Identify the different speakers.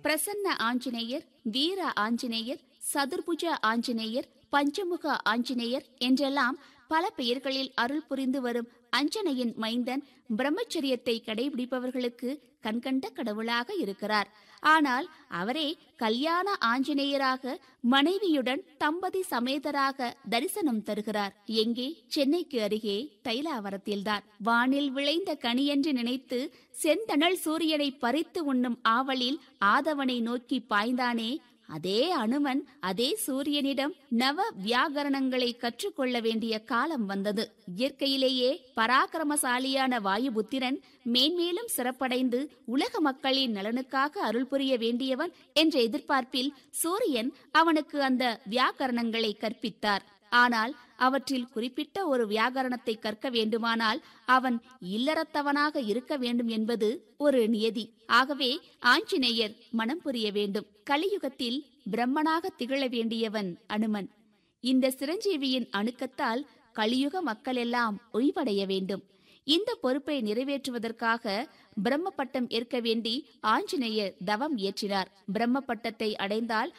Speaker 1: பிரசன்ன ஆஞ்சநேயர் வீர ஆஞ்சநேயர் சதுர்புஜ ஆஞ்சநேயர் பஞ்சமுக ஆஞ்சநேயர் என்றெல்லாம் பல பெயர்களில் அருள் புரிந்து வரும் அஞ்சனையின் மைந்தன் பிரம்மச்சரியத்தை கடைபிடிப்பவர்களுக்கு கண்கண்ட கடவுளாக இருக்கிறார் ஆனால் அவரே கல்யாண ஆஞ்சநேயராக மனைவியுடன் தம்பதி சமேதராக தரிசனம் தருகிறார் எங்கே சென்னைக்கு அருகே தைலாவரத்தில்தான் வானில் விளைந்த கனியென்று நினைத்து செந்தணல் சூரியனை பறித்து உண்ணும் ஆவலில் ஆதவனை நோக்கி பாய்ந்தானே அதே அனுமன் அதே சூரியனிடம் நவ வியாகரணங்களை கற்றுக்கொள்ள வேண்டிய காலம் வந்தது இயற்கையிலேயே பராக்கிரமசாலியான வாயுபுத்திரன் மேன்மேலும் சிறப்படைந்து உலக மக்களின் நலனுக்காக அருள் புரிய வேண்டியவன் என்ற எதிர்பார்ப்பில் சூரியன் அவனுக்கு அந்த வியாக்கரணங்களை கற்பித்தார் ஆனால் அவற்றில் குறிப்பிட்ட ஒரு வியாகரணத்தை கற்க வேண்டுமானால் அவன் இல்லறத்தவனாக இருக்க வேண்டும் என்பது ஒரு நியதி ஆகவே ஆஞ்சநேயர் மனம் புரிய வேண்டும் கலியுகத்தில் பிரம்மனாக திகழ வேண்டியவன் அனுமன் இந்த சிரஞ்சீவியின் அணுக்கத்தால் கலியுக மக்களெல்லாம் ஓய்வடைய வேண்டும் இந்த பொறுப்பை நிறைவேற்றுவதற்காக பிரம்ம பட்டம் ஏற்க வேண்டி ஆஞ்சநேயர் தவம் இயற்றினார் பிரம்ம பட்டத்தை அடைந்தால்